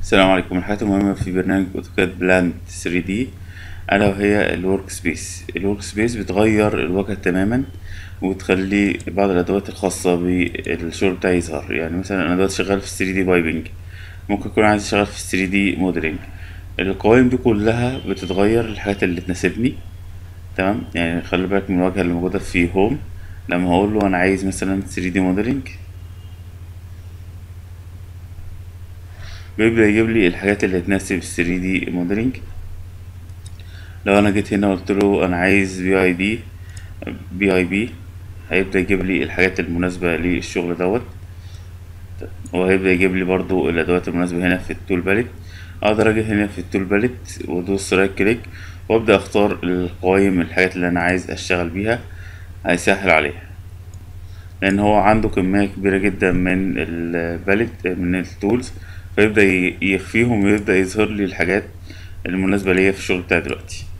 السلام عليكم الحاجات المهمة في برنامج اوتوكاد بلاند 3 دي ألا وهي الورك سبيس الورك سبيس بتغير الواجهة تماما وتخلي بعض الأدوات الخاصة بالشغل بتاعي يظهر يعني مثلا أنا دلوقتي شغال في 3 دي بايبنج ممكن أكون عايز أشتغل في 3 دي موديلنج القوائم دي كلها بتتغير الحاجات اللي تناسبني تمام يعني خلي بالك من الواجهة اللي موجودة في هوم لما هقول له أنا عايز مثلا 3 دي موديلنج بيبدأ يجيب لي الحاجات اللي تناسب ال 3 دي موديلنج لو انا جيت هنا قلت له انا عايز بي اي دي بي اي بي هيبدأ يجيب لي الحاجات المناسبة للشغل دوت وهيبدأ يجيب لي برضو الادوات المناسبة هنا في التول باليت اقدر اجي هنا في التول باليت وادوس رايت كليك وابدأ اختار القوائم الحاجات اللي انا عايز اشتغل بيها هيسهل عليها لان هو عنده كمية كبيرة جدا من الباليت من التولز فيبدأ يخفيهم ويبدأ يظهر لي الحاجات المناسبة ليا في الشغل بتاعي دلوقتي